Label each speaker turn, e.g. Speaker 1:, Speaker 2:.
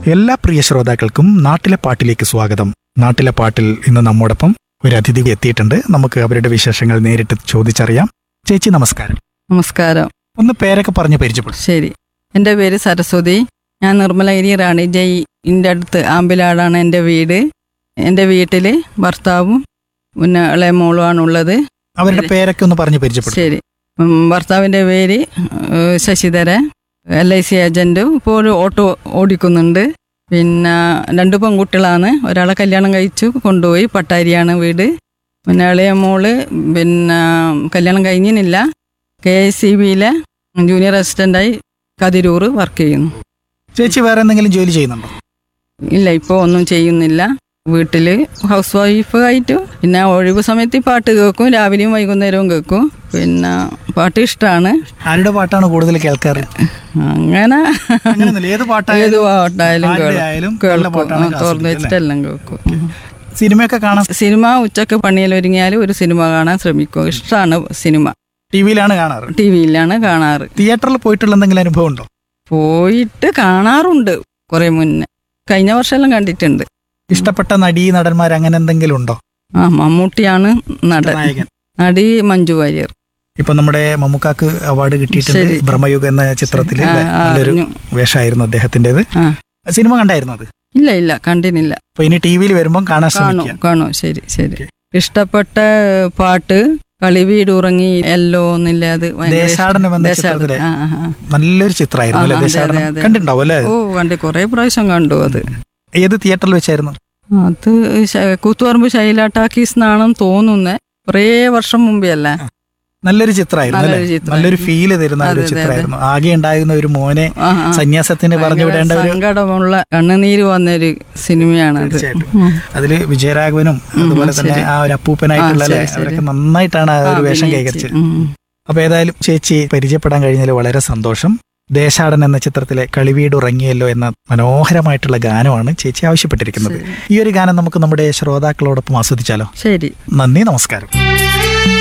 Speaker 1: എല്ലാ പ്രിയ ശ്രോതാക്കൾക്കും നാട്ടിലെ പാട്ടിലേക്ക് സ്വാഗതം നാട്ടിലെ പാട്ടിൽ ഇന്ന് നമ്മോടൊപ്പം ഒരു അതിഥി എത്തിയിട്ടുണ്ട് നമുക്ക് അവരുടെ വിശേഷങ്ങൾ നേരിട്ട് ചോദിച്ചറിയാം ചേച്ചി നമസ്കാരം
Speaker 2: നമസ്കാരം
Speaker 1: ഒന്ന് പേരൊക്കെ പറഞ്ഞ് പരിചയപ്പെടും
Speaker 2: ശരി എൻ്റെ പേര് സരസ്വതി ഞാൻ നിർമ്മലഗിരി റാണി ജയ് ഇൻ്റെ അടുത്ത് ആമ്പിലാടാണ് എൻ്റെ വീട് എൻ്റെ വീട്ടിൽ ഭർത്താവും പിന്നെ ഇളയ മോളുമാണ് ഉള്ളത്
Speaker 1: അവരുടെ പേരൊക്കെ ഒന്ന് പറഞ്ഞ് പരിചയപ്പെടും
Speaker 2: ശരി ഉം, ഭർത്താവിൻ്റെ പേര് ഏഹ്, Sasidharan L I C agent ഇപ്പോൾ ഒരു ഓട്ടോ ഓടിക്കുന്നുണ്ട് പിന്നെ രണ്ട് പെൺകുട്ടികളാണ് ഒരാളെ കല്യാണം കഴിച്ചു കൊണ്ടുപോയി പട്ടാരിയാണ് വീട് പിന്നെ ഇളയ മോള് പിന്നെ കല്യാണം കഴിഞ്ഞില്ല കെ എസ് സി ബിയിലെ ജൂനിയർ അസിസ്റ്റൻ്റായി കതിരൂർ വർക്ക് ചെയ്യുന്നു
Speaker 1: ചേച്ചി വേറെ എന്തെങ്കിലും ജോലി ചെയ്യുന്നുണ്ടോ
Speaker 2: ഇല്ല ഇപ്പോൾ ഒന്നും ചെയ്യുന്നില്ല വീട്ടിൽ ഹൗസ് വൈഫ് ആയിട്ട് പിന്നെ ഒഴിവ് സമയത്ത് പാട്ട് കേൾക്കും രാവിലെയും വൈകുന്നേരവും കേൾക്കും പിന്നെ പാട്ട് ഇഷ്ടമാണ്
Speaker 1: ആരുടെ പാട്ടാണ് കൂടുതൽ കേൾക്കാറ്
Speaker 2: അങ്ങനെ
Speaker 1: അങ്ങനെയൊന്നുമില്ല ഏത് പാട്ടായാലും
Speaker 2: ഏത് പാട്ടായാലും
Speaker 1: ആരുടെ ആയാലും
Speaker 2: കേൾക്കും
Speaker 1: നല്ല
Speaker 2: കേൾക്കും
Speaker 1: പാട്ടാണ്
Speaker 2: ആ, തുറന്ന്
Speaker 1: ആസ്വദിക്കുക,
Speaker 2: വെച്ചിട്ടെല്ലാം കേൾക്കും
Speaker 1: സിനിമയൊക്കെ കാണാൻ
Speaker 2: സിനിമ ഉച്ചക്ക് പണിയിൽ ഒരുങ്ങിയാൽ ഒരു സിനിമ കാണാൻ ശ്രമിക്കും ഇഷ്ടമാണ് സിനിമ
Speaker 1: ടി വിയിലാണ് കാണാറ്
Speaker 2: ടി വിയിലാണ് കാണാറ്
Speaker 1: തിയേറ്ററിൽ പോയിട്ടുള്ള എന്തെങ്കിലും അനുഭവം ഉണ്ടോ
Speaker 2: പോയിട്ട് കാണാറുണ്ട് കുറെ മുന്നേ കഴിഞ്ഞ വർഷമെല്ലാം കണ്ടിട്ടുണ്ട്
Speaker 1: ഇഷ്ടപ്പെട്ട നടീ നടന്മാർ അങ്ങനെ എന്തെങ്കിലും ഉണ്ടോ
Speaker 2: ആ മമ്മൂട്ടിയാണ് നടൻ
Speaker 1: നായകൻ
Speaker 2: നടി മഞ്ജു വാര്യർ
Speaker 1: ഇപ്പൊ നമ്മുടെ മമ്മൂക്കാക്ക് അവാർഡ് കിട്ടിയിട്ടുണ്ട്
Speaker 2: ശരി.
Speaker 1: ബ്രഹ്മയുഗ എന്ന ചിത്രത്തിൽ
Speaker 2: ആ, ആ,
Speaker 1: നല്ലൊരു
Speaker 2: അറിഞ്ഞു.
Speaker 1: വേഷമായിരുന്നു അദ്ദേഹത്തിന്റേത്
Speaker 2: ആ.
Speaker 1: സിനിമ കണ്ടായിരുന്നു അത്
Speaker 2: ഇല്ല ഇല്ല കണ്ടിനില്ല
Speaker 1: അപ്പൊ ഇനി ടി വിയിൽ വരുമ്പോൾ കാണാൻ
Speaker 2: കാണൂ
Speaker 1: ശ്രമിക്കുക
Speaker 2: കാണൂ ശരി ശരി
Speaker 1: ഓക്കേ.
Speaker 2: ഇഷ്ടപ്പെട്ട പാട്ട് കളിവീട് ഉറങ്ങി എല്ലോ എന്നില്ല അത് ഭയങ്കര ഇഷ്ടം.
Speaker 1: ദേശാടനം എന്ന
Speaker 2: ദേശാടനം.
Speaker 1: ചിത്രത്തിലെ
Speaker 2: ആ, ആ, ആ.
Speaker 1: നല്ലൊരു ചിത്രമായിരുന്നു അല്ലെ
Speaker 2: ആ, അതെ,
Speaker 1: ദേശാടനം
Speaker 2: അതെ, അതെ.
Speaker 1: കണ്ടിട്ടുണ്ടാവും അല്ലേ
Speaker 2: ഓ കണ്ട് കുറെ പ്രാവശ്യം കണ്ടു അത്
Speaker 1: ഏത് തിയേറ്ററിൽ വെച്ചായിരുന്നു
Speaker 2: അത് ശ- കൂത്തുപറമ്പ് ശൈല ടാക്കീസ് എന്നാണെന്ന് തോന്നുന്നേ കുറേ വർഷം മുമ്പേ അല്ലേ
Speaker 1: നല്ലൊരു ചിത്രമായിരുന്നു അല്ലെ
Speaker 2: നല്ലൊരു ചിത്രം.
Speaker 1: നല്ലൊരു ഫീല് തരുന്ന ഒരു
Speaker 2: അതെ, അതെ,
Speaker 1: ചിത്രമായിരുന്നു ആകെ ഉണ്ടായിരുന്ന ഒരു മോനെ
Speaker 2: ആ, ആ.
Speaker 1: സന്യാസത്തിന് പറഞ്ഞു
Speaker 2: ഭയങ്കര
Speaker 1: വിടേണ്ട ഒരു
Speaker 2: സങ്കടമുള്ള കണ്ണുനീര് വന്നൊരു സിനിമയാണ് അത്
Speaker 1: തീർച്ചയായിട്ടും. അതില് വിജയരാഘവനും അതുപോലെ തന്നെ
Speaker 2: ശരി.
Speaker 1: ആ ഒരു അപ്പൂപ്പനായിട്ടുള്ള
Speaker 2: ആ,
Speaker 1: അല്ലേ,
Speaker 2: ശരി, ശരി.
Speaker 1: അവരൊക്കെ നന്നായിട്ടാണ് ആ ഒരു വേഷം കൈകരിച്ചത് അപ്പൊ ഏതായാലും ചേച്ചി പരിചയപ്പെടാൻ കഴിഞ്ഞതിൽ വളരെ സന്തോഷം ദേശാടൻ എന്ന ചിത്രത്തിലെ കളിവീട് ഉറങ്ങിയല്ലോ എന്ന മനോഹരമായിട്ടുള്ള ഗാനമാണ് ചേച്ചി ആവശ്യപ്പെട്ടിരിക്കുന്നത് ഈ ഒരു ഗാനം നമുക്ക് നമ്മുടെ ശ്രോതാക്കളോടൊപ്പം ആസ്വദിച്ചാലോ
Speaker 2: ശരി
Speaker 1: നന്ദി നമസ്കാരം